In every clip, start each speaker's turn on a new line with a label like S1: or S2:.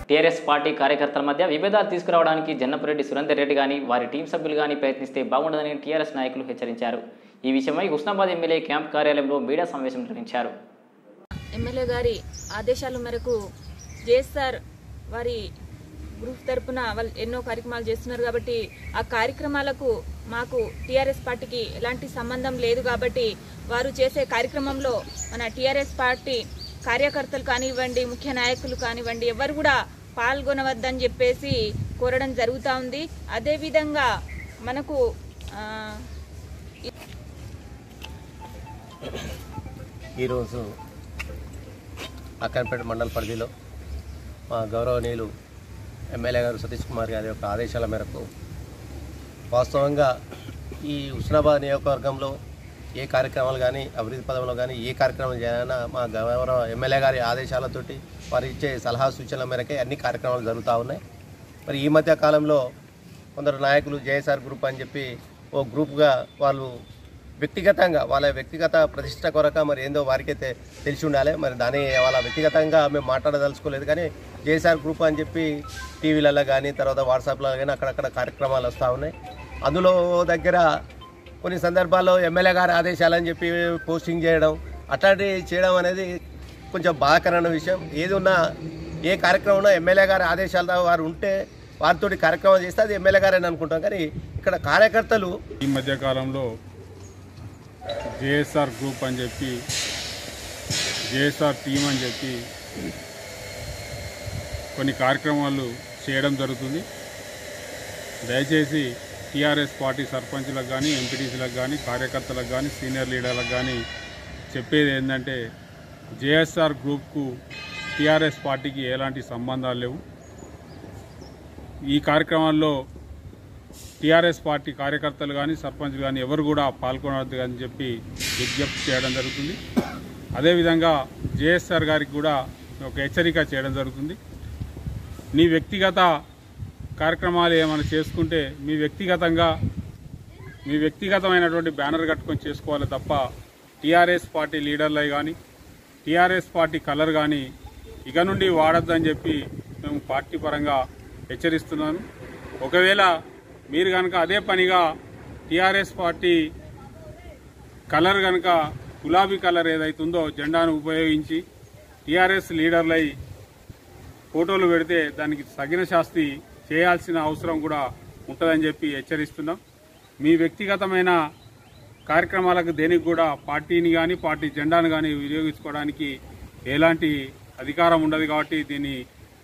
S1: TRS party కార్యకర్తల మధ్య విభేదాలు తీసుకురావడానికి జన్నపురెడ్డి సురేందర్ రెడ్డి కానీ వారి టీం సభ్యులు కానీ ప్రయత్నిస్తే బాగుండదని టీఆర్ఎస్ నాయకులు హెచ్చరించారు ఈ విషయమై హుస్నాబాద్ ఎమ్మెల్యే క్యాంప్ కార్యాలయంలో మీడియా సమావేశం నిర్వహించారు
S2: ఎమ్మెల్యే గారి ఆదేశాల మేరకు జేఎస్ఆర్ వారి గ్రూప్ తరపున వాళ్ళు ఎన్నో కార్యక్రమాలు చేస్తున్నారు కాబట్టి ఆ కార్యక్రమాలకు మాకు టీఆర్ఎస్ పార్టీకి ఎలాంటి సంబంధం లేదు కాబట్టి వారు చేసే కార్యక్రమంలో మన టీఆర్ఎస్ పార్టీ కార్యకర్తలు కానివ్వండి ముఖ్య నాయకులు కానివ్వండి ఎవరు కూడా పాల్గొనవద్దని చెప్పేసి కోరడం జరుగుతూ ఉంది అదేవిధంగా మనకు ఆ,
S3: ఈరోజు అక్కన్పేట మండల పరిధిలో మా గౌరవనీయులు ఎమ్మెల్యే గారు సతీష్ కుమార్ గారి యొక్క ఆదేశాల మేరకు వాస్తవంగా ఈ హుస్నాబాద్ నియోజకవర్గంలో ఏ కార్యక్రమాలు కానీ అభివృద్ధి పదంలో కానీ ఏ కార్యక్రమం చేయాలన్నా మా గౌరవ ఎమ్మెల్యే గారి ఆదేశాలతోటి వారు ఇచ్చే సలహా సూచనల మేరకే అన్ని కార్యక్రమాలు జరుగుతూ ఉన్నాయి మరి ఈ మధ్య కాలంలో కొందరు నాయకులు జేఎస్ఆర్ గ్రూప్ అని చెప్పి ఓ గ్రూప్గా వాళ్ళు వ్యక్తిగతంగా వాళ్ళ వ్యక్తిగత ప్రతిష్ట కొరక మరి ఏందో వారికే తె- తెలిసి ఉండాలి మరి దాని వాళ్ళ వ్యక్తిగతంగా మేము మాట్లాడదలుచుకోలేదు కానీ జేఎస్ఆర్ గ్రూప్ అని చెప్పి టీవీలలో కానీ తర్వాత వాట్సాప్లో కానీ అక్కడక్కడ కార్యక్రమాలు వస్తూ ఉన్నాయి అందులో దగ్గర కొన్ని సందర్భాల్లో ఎమ్మెల్యే గారి ఆదేశాలని చెప్పి పోస్టింగ్ చేయడం అట్లాంటివి చేయడం అనేది కొంచెం బాధాకరమైన విషయం ఏది ఉన్నా ఏ కార్యక్రమం ఉన్నా ఎమ్మెల్యే గారి ఆదేశాలతో వారు ఉంటే వారితోటి కార్యక్రమం చేస్తే అది ఎమ్మెల్యే గారు అని అనుకుంటాం కానీ ఇక్కడ కార్యకర్తలు
S4: ఈ మధ్య కాలంలో జేఎస్ఆర్ గ్రూప్ అని చెప్పి జేఎస్ఆర్ టీం అని చెప్పి కొన్ని కార్యక్రమాలు చేయడం జరుగుతుంది దయచేసి టీఆర్ఎస్ పార్టీ సర్పంచ్లకు కానీ ఎంపీటీసీలకు కానీ కార్యకర్తలకు కానీ సీనియర్ లీడర్లకు కానీ చెప్పేది ఏంటంటే జేఎస్ఆర్ గ్రూప్కు టీఆర్ఎస్ పార్టీకి ఎలాంటి సంబంధాలు లేవు ఈ కార్యక్రమాల్లో టీఆర్ఎస్ పార్టీ కార్యకర్తలు కానీ సర్పంచ్లు కానీ ఎవరు కూడా పాల్గొనవద్దు అని చెప్పి విజ్ఞప్తి చేయడం జరుగుతుంది అదేవిధంగా జేఎస్ఆర్ గారికి కూడా ఒక హెచ్చరిక చేయడం జరుగుతుంది నీ వ్యక్తిగత కార్యక్రమాలు ఏమైనా చేసుకుంటే మీ వ్యక్తిగతంగా మీ వ్యక్తిగతమైనటువంటి బ్యానర్ కట్టుకొని చేసుకోవాలి తప్ప టీఆర్ఎస్ పార్టీ లీడర్లే కానీ టీఆర్ఎస్ పార్టీ కలర్ కానీ ఇక నుండి వాడొద్దని చెప్పి మేము పార్టీ పరంగా హెచ్చరిస్తున్నాను ఒకవేళ మీరు కనుక అదే పనిగా టీఆర్ఎస్ పార్టీ కలర్ కనుక గులాబీ కలర్ ఏదైతుందో జెండాను ఉపయోగించి టీఆర్ఎస్ లీడర్లై ఫోటోలు పెడితే దానికి తగిన శాస్తి చేయాల్సిన అవసరం కూడా ఉంటుందని చెప్పి హెచ్చరిస్తున్నాం మీ వ్యక్తిగతమైన కార్యక్రమాలకు దేనికి కూడా పార్టీని కానీ పార్టీ జెండాను కానీ వినియోగించుకోవడానికి ఎలాంటి అధికారం ఉండదు కాబట్టి దీన్ని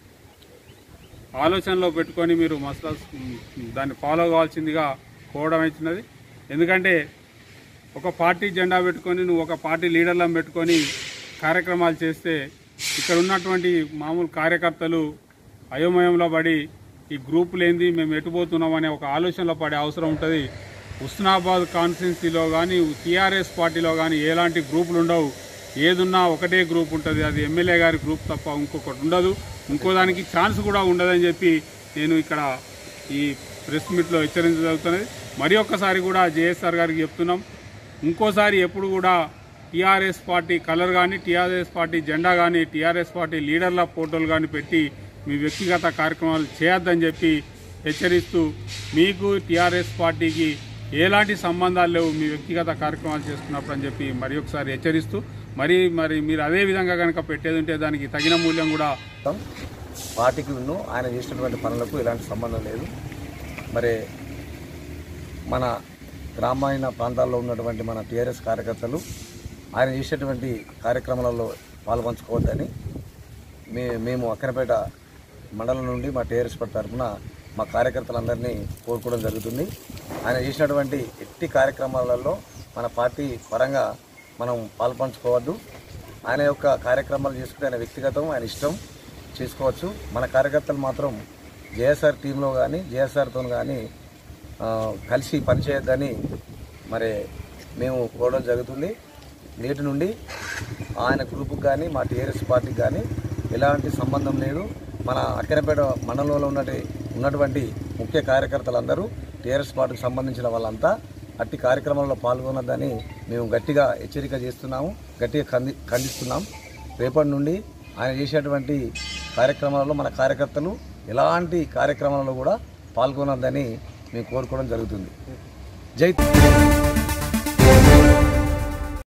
S4: ఆలోచనలో పెట్టుకొని మీరు మసలా దాన్ని ఫాలో కావాల్సిందిగా కోవడం వచ్చినది ఎందుకంటే ఒక పార్టీ జెండా పెట్టుకొని నువ్వు ఒక పార్టీ లీడర్లను పెట్టుకొని కార్యక్రమాలు చేస్తే ఇక్కడ ఉన్నటువంటి మామూలు కార్యకర్తలు అయోమయంలో పడి ఈ గ్రూపులు ఏంది మేము ఎటుపోతున్నాం అనే ఒక ఆలోచనలో పడే అవసరం ఉంటుంది హుస్నాబాద్ కాన్స్టిట్యున్సీలో కానీ టీఆర్ఎస్ పార్టీలో కానీ ఎలాంటి గ్రూపులు ఉండవు ఏదున్నా ఒకటే గ్రూప్ ఉంటుంది అది ఎమ్మెల్యే గారి గ్రూప్ తప్ప ఇంకొకటి ఉండదు ఇంకో దానికి ఛాన్స్ కూడా ఉండదని చెప్పి నేను ఇక్కడ ఈ ప్రెస్ మీట్లో హెచ్చరించగలుగుతున్నది మరి ఒక్కసారి కూడా జేఎస్ఆర్ గారికి చెప్తున్నాం ఇంకోసారి ఎప్పుడు కూడా టీఆర్ఎస్ పార్టీ కలర్ కానీ టీఆర్ఎస్ పార్టీ జెండా కానీ టీఆర్ఎస్ పార్టీ లీడర్ల ఫోటోలు కానీ పెట్టి మీ వ్యక్తిగత కార్యక్రమాలు చేయొద్దని చెప్పి హెచ్చరిస్తూ మీకు టీఆర్ఎస్ పార్టీకి ఎలాంటి సంబంధాలు లేవు మీ వ్యక్తిగత కార్యక్రమాలు చేస్తున్నప్పుడు అని చెప్పి మరి ఒకసారి హెచ్చరిస్తూ మరి మరి మీరు అదే విధంగా కనుక పెట్టేది ఉంటే దానికి తగిన మూల్యం కూడా
S5: మొత్తం పార్టీకి ఉన్ను ఆయన చేసినటువంటి పనులకు ఎలాంటి సంబంధం లేదు మరి మన గ్రామీణ ప్రాంతాల్లో ఉన్నటువంటి మన టీఆర్ఎస్ కార్యకర్తలు ఆయన చేసేటువంటి కార్యక్రమాలలో పాల్పంచుకోవద్దని మే మేము అక్కనపేట మండలం నుండి మా టీఆర్ఎస్ పార్టీ తరఫున మా కార్యకర్తలందరినీ కోరుకోవడం జరుగుతుంది ఆయన చేసినటువంటి ఎట్టి కార్యక్రమాలలో మన పార్టీ పరంగా మనం పాల్పంచుకోవద్దు ఆయన యొక్క కార్యక్రమాలు చేసుకుంటే ఆయన వ్యక్తిగతం ఆయన ఇష్టం చేసుకోవచ్చు మన కార్యకర్తలు మాత్రం జేఎస్ఆర్ టీంలో కానీ జేఎస్ఆర్తో కానీ ఆ, కలిసి పనిచేయొద్దని మరి మేము కోరడం జరుగుతుంది నేటి నుండి ఆయన గ్రూపుకి కానీ మా టీఆర్ఎస్ పార్టీకి కానీ ఎలాంటి సంబంధం లేదు మన అక్కనపేట మండలంలో ఉన్నటి ఉన్నటువంటి ముఖ్య కార్యకర్తలందరూ టీఆర్ఎస్ పార్టీకి సంబంధించిన వాళ్ళంతా అట్టి కార్యక్రమంలో పాల్గొనొద్దని మేము గట్టిగా హెచ్చరిక చేస్తున్నాము గట్టిగా ఖండి ఖండిస్తున్నాం రేపటి నుండి ఆయన చేసేటువంటి కార్యక్రమాలలో మన కార్యకర్తలు ఎలాంటి కార్యక్రమాలలో కూడా పాల్గొనొద్దని మేము కోరుకోవడం జరుగుతుంది జై